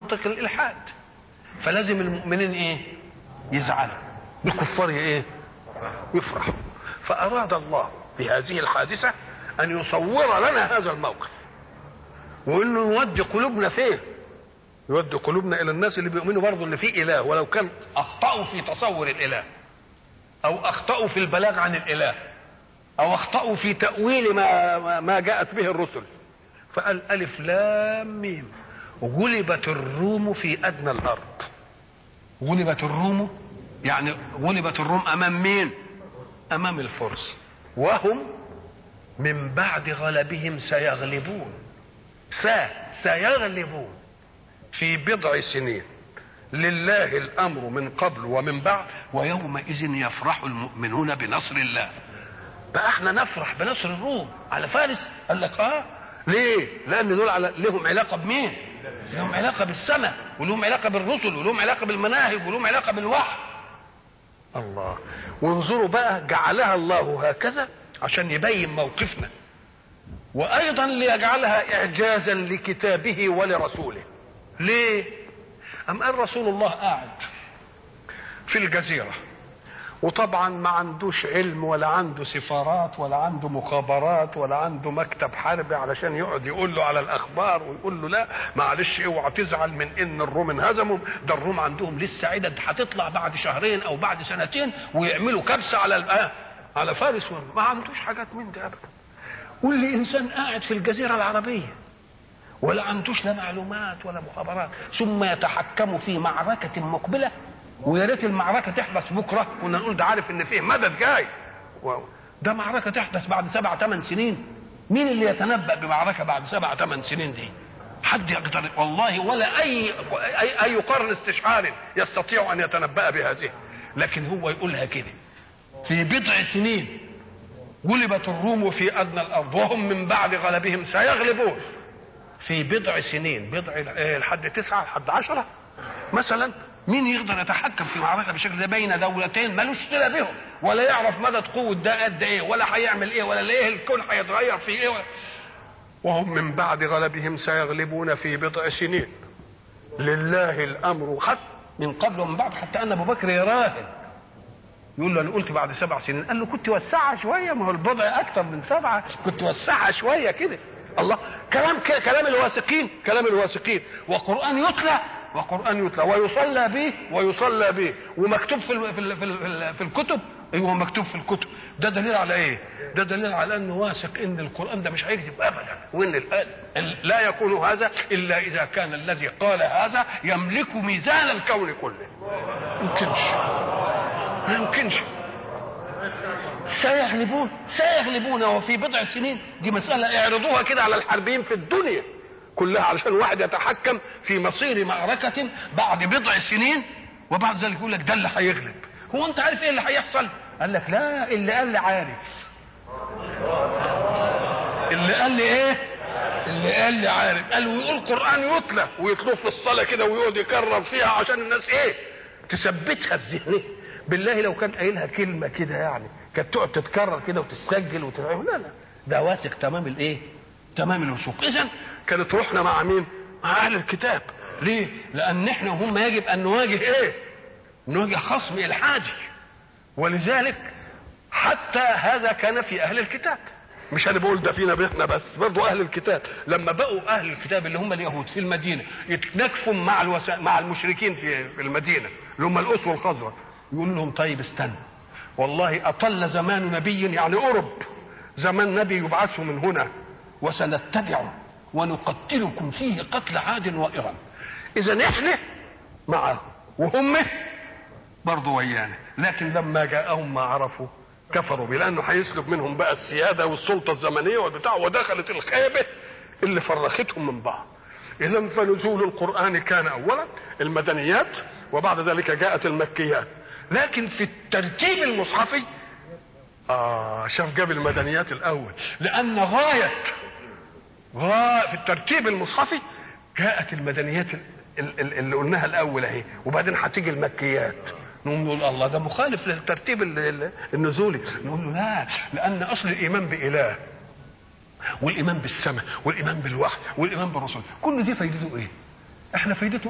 منطق الالحاد فلازم المؤمنين ايه يزعلوا الكفار ايه يفرحوا فاراد الله بهذه الحادثه ان يصور لنا هذا الموقف وانه يودي قلوبنا فين يودي قلوبنا الى الناس اللي بيؤمنوا برضه ان في اله ولو كان اخطاوا في تصور الاله او اخطاوا في البلاغ عن الاله او اخطاوا في تاويل ما ما جاءت به الرسل فقال الف لام ميم غلبت الروم في ادنى الارض غلبت الروم يعني غلبت الروم امام مين امام الفرس وهم من بعد غلبهم سيغلبون سا سيغلبون في بضع سنين لله الامر من قبل ومن بعد ويومئذ يفرح المؤمنون بنصر الله بقى احنا نفرح بنصر الروم على فارس قال لك اه ليه لان دول على لهم علاقه بمين لهم علاقه بالسماء ولهم علاقه بالرسل ولهم علاقه بالمناهج ولهم علاقه بالوحي الله وانظروا بقى جعلها الله هكذا عشان يبين موقفنا وايضا ليجعلها اعجازا لكتابه ولرسوله ليه ام قال رسول الله قاعد في الجزيره وطبعا ما عندوش علم ولا عنده سفارات ولا عنده مخابرات ولا عنده مكتب حربي علشان يقعد يقول له على الاخبار ويقول له لا معلش اوعى تزعل من ان الروم انهزموا ده الروم عندهم لسه عدد هتطلع بعد شهرين او بعد سنتين ويعملوا كبسه على الآن على فارس ما عندوش حاجات من ده ابدا واللي انسان قاعد في الجزيره العربيه ولا عندوش لا معلومات ولا مخابرات ثم يتحكم في معركه مقبله ويا ريت المعركه تحدث بكره كنا نقول ده عارف ان فيه مدد جاي ده معركه تحدث بعد سبع ثمان سنين مين اللي يتنبأ بمعركه بعد سبع ثمان سنين دي؟ حد يقدر والله ولا اي اي, أي قرن استشعار يستطيع ان يتنبأ بهذه لكن هو يقولها كده في بضع سنين غلبت الروم في ادنى الارض وهم من بعد غلبهم سيغلبون في بضع سنين بضع لحد تسعه لحد عشره مثلا مين يقدر يتحكم في معركه بالشكل ده بين دولتين ملوش صله بهم ولا يعرف مدى قوه ده قد ايه ولا هيعمل ايه ولا ايه الكون هيتغير في ايه ولا وهم من بعد غلبهم سيغلبون في بضع سنين لله الامر خط من قبل ومن بعد حتى ان ابو بكر يراهن يقول له انا قلت بعد سبع سنين قال له كنت وسعها شويه ما هو البضع اكثر من سبعه كنت وسعها شويه كده الله كلام كلام الواثقين كلام الواثقين وقران يتلى وقران يتلى ويصلى به ويصلى به ومكتوب في ال في ال في, ال في الكتب ايوه مكتوب في الكتب ده دليل على ايه ده دليل على انه واثق ان القران ده مش هيكذب ابدا وان لا يكون هذا الا اذا كان الذي قال هذا يملك ميزان الكون كله يمكنش ما يمكنش سيغلبون سيغلبون وفي بضع سنين دي مسألة اعرضوها كده على الحربيين في الدنيا كلها علشان واحد يتحكم في مصير معركة بعد بضع سنين وبعد ذلك يقول لك ده اللي هيغلب هو انت عارف ايه اللي هيحصل قال لك لا اللي قال لي عارف اللي قال لي ايه اللي قال لي عارف قال ويقول قرآن يتلى ويطلب في الصلاة كده ويقعد يكرر فيها عشان الناس ايه تثبتها الذهنية بالله لو كان قايلها كلمه كده يعني كانت تقعد تتكرر كده وتسجل وتتعمل لا لا ده واثق تمام الايه؟ تمام الوثوق اذا كانت روحنا مع مين؟ مع اهل الكتاب ليه؟ لان احنا وهم يجب ان نواجه ايه؟ نواجه خصم الحاجي ولذلك حتى هذا كان في اهل الكتاب مش انا بقول ده فينا بيتنا بس برضه اهل الكتاب لما بقوا اهل الكتاب اللي هم اليهود في المدينه يتنكفوا مع الوسا... مع المشركين في المدينه اللي هم الاس والخزرج يقول لهم طيب استنى والله أطل زمان نبي يعني قرب زمان نبي يبعث من هنا وسنتبعه ونقتلكم فيه قتل عاد وإرم إذا إحنا معه وهم برضه ويانا لكن لما جاءهم ما عرفوا كفروا به لأنه هيسلب منهم بقى السيادة والسلطة الزمنية والبتاع ودخلت الخيبة اللي فرختهم من بعض إذا فنزول القرآن كان أولا المدنيات وبعد ذلك جاءت المكيات لكن في الترتيب المصحفي اه شاف جاب المدنيات الاول لان غايه غاية في الترتيب المصحفي جاءت المدنيات اللي قلناها الاول اهي وبعدين هتيجي المكيات نقول نقول الله ده مخالف للترتيب النزولي نقول له لا لان اصل الايمان باله والايمان بالسماء والايمان بالوحي والايمان بالرسل كل دي فايدته ايه احنا فايدته